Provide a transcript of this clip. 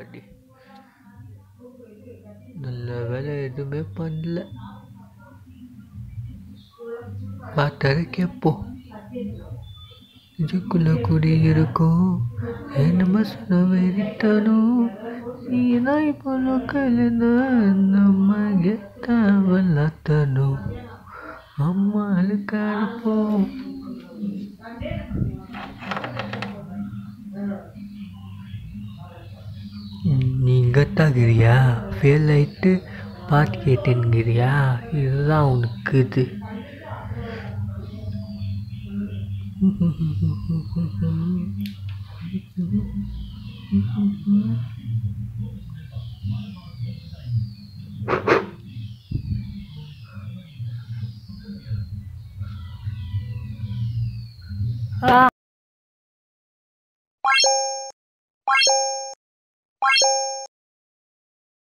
அடி நல்ல வேலை எதுவுமே பண்ணல பார்த்தத கேட்போம் இதுக்குள்ள குடி இருக்கும் என்ன மசன வெறித்தனும் நீதான் இப்போ லோக்கல்னா நம்ம கெத்தா வளர்த்தனும் அம்மாளுக்கு அனுப்போம் நீங்க தகுறியா ஃபெயில் ஆயிட்டு பாட்டு கேட்டேன்கிறியா இதுதான் உனக்கு இது